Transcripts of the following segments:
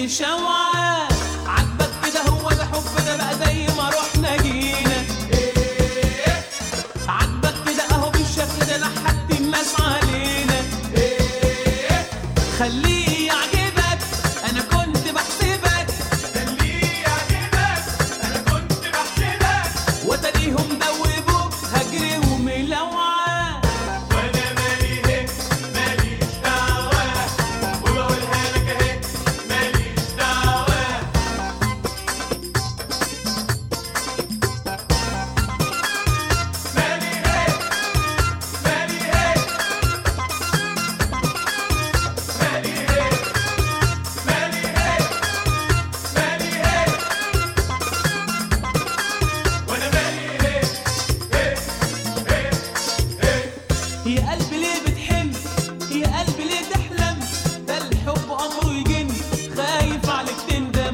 شوعة عجبك كده هو ده حب ده بقى زي ما رحنا جينا عجبك كده اهو بالشكل ده لحد الناس علينا خليه يعجبك انا كنت بحسبك وتريهم دوبوك هجري وملوعة يا قلبي ليه بتحن يا قلبي ليه تحلم ده الحب امره يجن خايف عليك تندم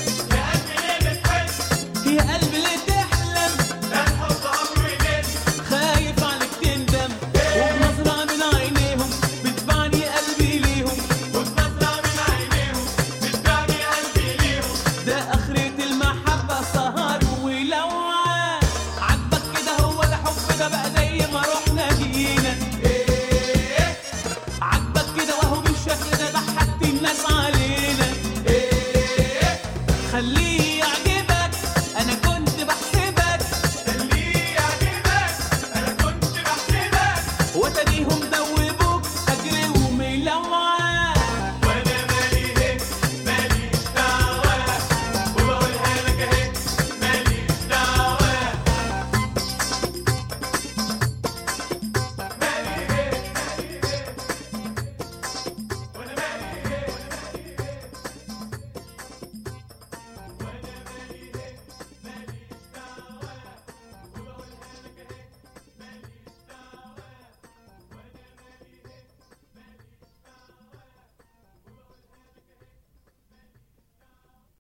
يا قلبي ليه تحلم خايف عليك تندم وبنظرة من عينيهم بتبعني قلبي ليهم ده آخرة المحبة سهر ولوعة عجبك كده هو ده حب ده بقى زي ما رحنا جينا عجبك كده وهو بالشكل ده ضحكت الناس